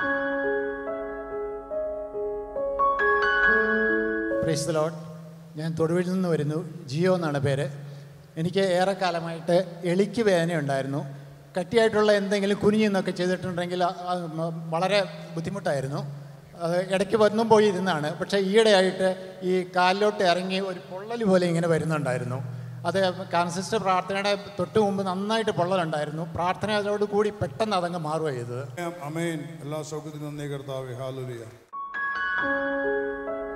price load ഞാൻ തൊടുവിൽ നിന്ന് വരുന്നു ജിയോ എന്നാണ് പേര് എനിക്ക് ഏറെക്കാലമായിട്ട് എളിക്ക് വേദനയുണ്ടായിരുന്നു കട്ടിയായിട്ടുള്ള എന്തെങ്കിലും കുനിഞ്ഞെന്നൊക്കെ ചെയ്തിട്ടുണ്ടെങ്കിൽ അ- അത് മ- വളരെ ബുദ്ധിമുട്ടായിരുന്നു അത് ഇടയ്ക്ക് വന്നും പോയി ഇരുന്നാണ് പക്ഷേ ഈയിടെയായിട്ട് ഈ കാലിലോട്ട് ഇറങ്ങി ഒരു പൊള്ളൽ പോലെ ഇങ്ങനെ വരുന്നുണ്ടായിരുന്നു അത് കാൻസിസ്റ്റർ പ്രാർത്ഥനയുടെ തൊട്ട് മുമ്പ് നന്നായിട്ട് പൊള്ളലുണ്ടായിരുന്നു പ്രാർത്ഥനയോട് കൂടി പെട്ടെന്ന് അതങ്ങ് മാറുകയാണ് ചെയ്തത് അമേൻ എല്ലാ സൗഖ്യത്തിനും നന്ദി കർത്താവേ ഹാലുലിയ